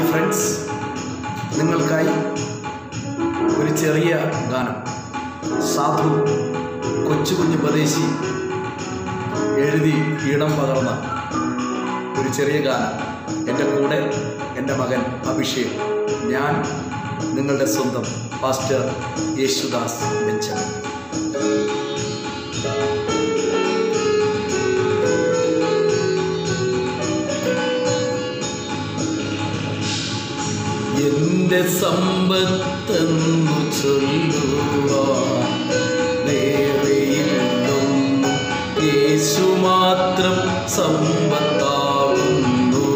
friends നിങ്ങൾക്കായി ഒരു ചെറിയ ഗാനം സാധു കൊച്ചു കുഞ്ഞു പ്രദേശി എഴുതി ഈണം പകർന്ന ഒരു ചെറിയ ഗാനം എൻ്റെ കൂടെ എൻ്റെ മകൻ അഭിഷേക് ഞാൻ നിങ്ങളുടെ സ്വന്തം പാസ്റ്റർ യേശുദാസ് ബെഞ്ചമിൻ എന്റെ സമ്പത്തെന്നു ചൊല്ലുവാൻ വേറെയില്ലൊന്നും യേശു മാത്രം സമ്പത്താകുന്നു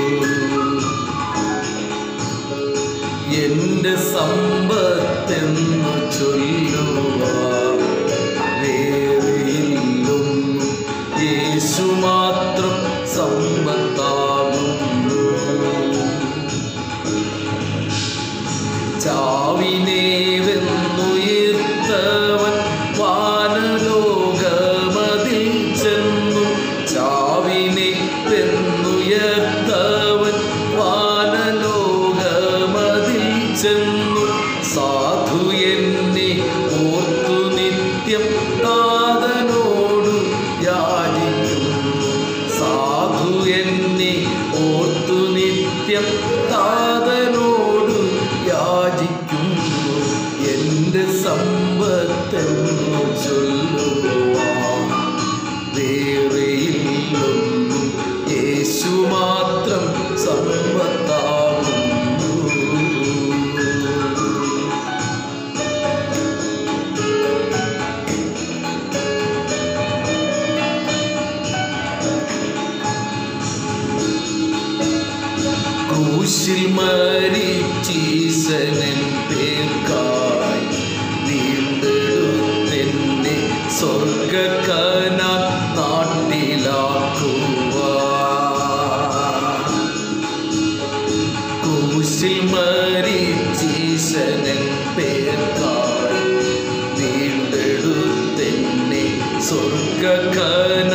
എന്റെ സമ്പത്തെന്നു ചൊല്ലുവാൻ വേറെയില്ലൊന്നും യേശു മാത്രം സമ്പത്താകുന്നു ചാവിനെ വെന്നുയർത്തവൻ വാനലോകമതിൽ ചെന്നു ചാവിനെ വെന്നുയർത്തവൻ വാനലോകമതിൽ ചെന്നു സാധു എന്നെ ഓർത്തു നിത്യം നാഥനോടു യാചിക്കുന്നു സാധു എന്നെ ഓർത്തു നിത്യം നാഥനോടു യാചിക്കുന്നു എൻ്റെ സമ്പത്തെന്നു ചൊല്ലുവാൻ വേറെയില്ലൊന്നും യേശു മാത്രം സമ്പത്താകുന്നു ക്രൂശിൽ മരിച്ചീസനൻ പേർക്കായി വീണ്ടെടുത്തെന്നെ സ്വർഗക്കന നാട്ടിലാക്കുവാൻ ക്രൂശിൽ മരിച്ചീസനൻ പേർക്കായി വീണ്ടെടുത്തെന്നെ സ്വർഗക്കന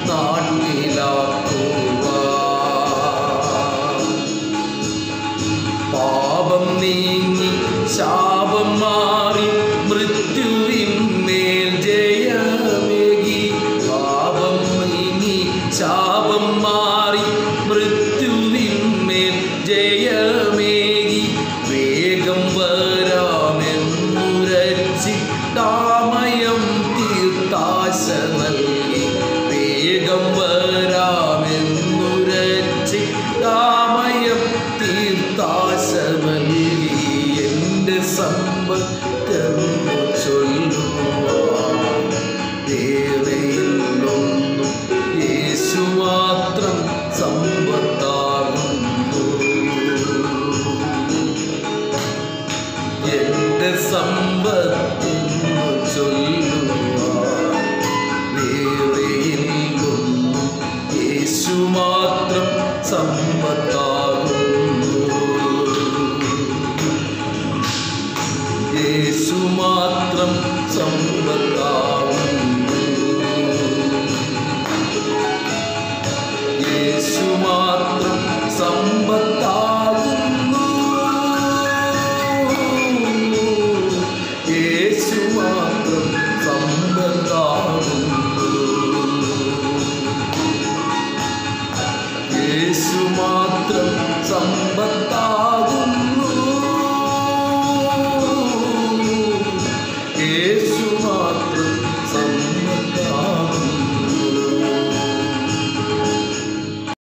നാട്ടിലാക്കുവാൻ പാപം നീങ്ങി ശാപം മാറി മൃത്യുവിന്മേൽ ജയമേകി പാപം നീങ്ങി ശാപം മാറി മൃത്യുവിന്മേൽ ജയമേകി വേഗം വരാമെന്നുരച്ചി താമയം തീർത്താശ നൽകി വേഗം വരാമെന്നുരച്ചി താമയം തീർത്താശ നൽകി എൻ്റെ സമ്പത്തെന്നു ചൊല്ലുവാൻ വേറെയില്ലൊന്നും യേശു മാത്രം സമ്പത്താകുന്നു എൻ്റെ സമ്പത്തെന്നു ചൊല്ലുവാൻ വേറെയില്ലൊന്നും യേശു മാത്രം സമ്പ